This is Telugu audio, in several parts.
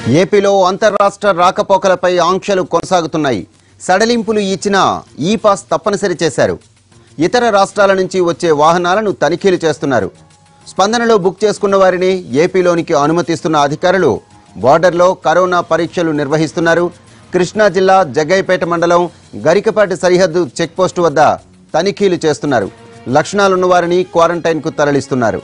ఏపీలో అంతర్రాష్ట్ర రాకపోకలపై ఆంక్షలు కొనసాగుతున్నాయి సడలింపులు ఇచ్చిన ఈ పాస్ తప్పనిసరి చేశారు ఇతర రాష్ట్రాల నుంచి వచ్చే వాహనాలను తనిఖీలు చేస్తున్నారు స్పందనలో బుక్ చేసుకున్న వారిని ఏపీలోనికి అనుమతిస్తున్న అధికారులు బార్డర్లో కరోనా పరీక్షలు నిర్వహిస్తున్నారు కృష్ణా జిల్లా జగ్గైపేట మండలం గరికపాటి సరిహద్దు చెక్పోస్టు వద్ద తనిఖీలు చేస్తున్నారు లక్షణాలున్న వారిని క్వారంటైన్కు తరలిస్తున్నారు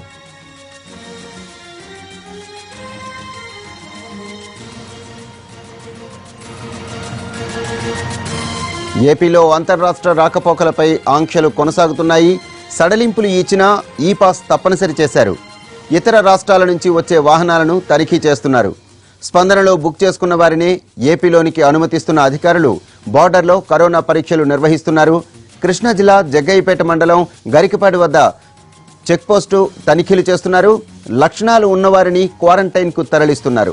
ఏపీలో అంతర్రాష్ట్ర రాకపోకలపై ఆంక్షలు కొనసాగుతున్నాయి సడలింపులు ఇచ్చినా ఈ పాస్ తప్పనిసరి చేశారు ఇతర రాష్ట్రాల నుంచి వచ్చే వాహనాలను తనిఖీ చేస్తున్నారు స్పందనలో బుక్ చేసుకున్న వారిని ఏపీలోనికి అనుమతిస్తున్న అధికారులు బార్డర్లో కరోనా పరీక్షలు నిర్వహిస్తున్నారు కృష్ణా జిల్లా జగ్గయ్యపేట మండలం గరికపాటి వద్ద చెక్పోస్టు తనిఖీలు చేస్తున్నారు లక్షణాలు ఉన్నవారిని క్వారంటైన్కు తరలిస్తున్నారు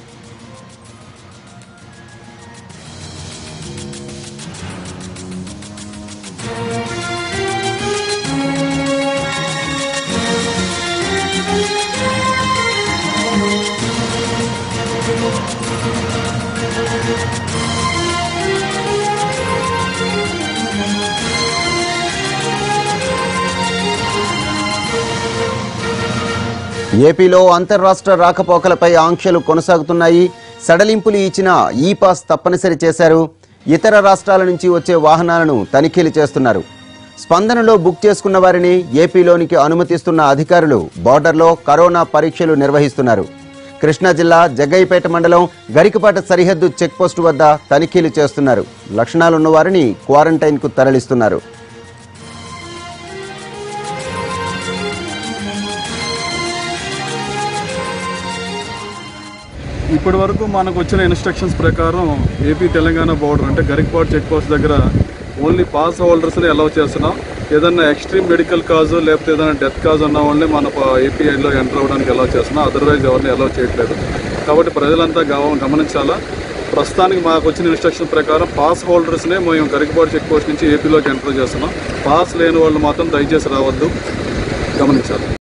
ఏపీలో అంతర్రాష్ట్ర రాకపోకలపై ఆంక్షలు కొనసాగుతున్నాయి సడలింపులు ఇచ్చిన ఈ పాస్ తప్పనిసరి చేశారు ఇతర రాష్ట్రాల నుంచి వచ్చే వాహనాలను తనిఖీలు చేస్తున్నారు స్పందనలో బుక్ చేసుకున్న వారిని ఏపీలోనికి అనుమతిస్తున్న అధికారులు బార్డర్లో కరోనా పరీక్షలు నిర్వహిస్తున్నారు కృష్ణా జిల్లా జగ్గయ్యపేట మండలం గరికపాట సరిహద్దు చెక్పోస్టు వద్ద తనిఖీలు చేస్తున్నారు లక్షణాలున్న వారిని క్వారంటైన్కు తరలిస్తున్నారు ఇప్పటి వరకు మనకు వచ్చిన ఇన్స్ట్రక్షన్స్ ప్రకారం ఏపీ తెలంగాణ బోర్డర్ అంటే గరికపాట్ చెక్ పోస్ట్ దగ్గర ఓన్లీ పాస్ హోల్డర్స్ని అలౌ చేస్తున్నాం ఏదన్నా ఎక్స్ట్రీమ్ మెడికల్ కాజు లేకపోతే ఏదైనా డెత్ కాజ్ ఉన్న వాళ్ళని మన ఏపీఐలో ఎంటర్ అవ్వడానికి అలౌ చేస్తున్నాం అదర్వైజ్ ఎవరిని అలౌ చేయట్లేదు కాబట్టి ప్రజలంతా గమ- గమనించాలా ప్రస్తుతానికి మాకు వచ్చిన ఇన్స్ట్రక్షన్ ప్రకారం పాస్ హోల్డర్స్నే మేము గరికపాటు చెక్ పోస్ట్ నుంచి ఏపీలోకి ఎంటర్ చేస్తున్నాం పాస్ లేని వాళ్ళు మాత్రం దయచేసి రావద్దు గమనించాలి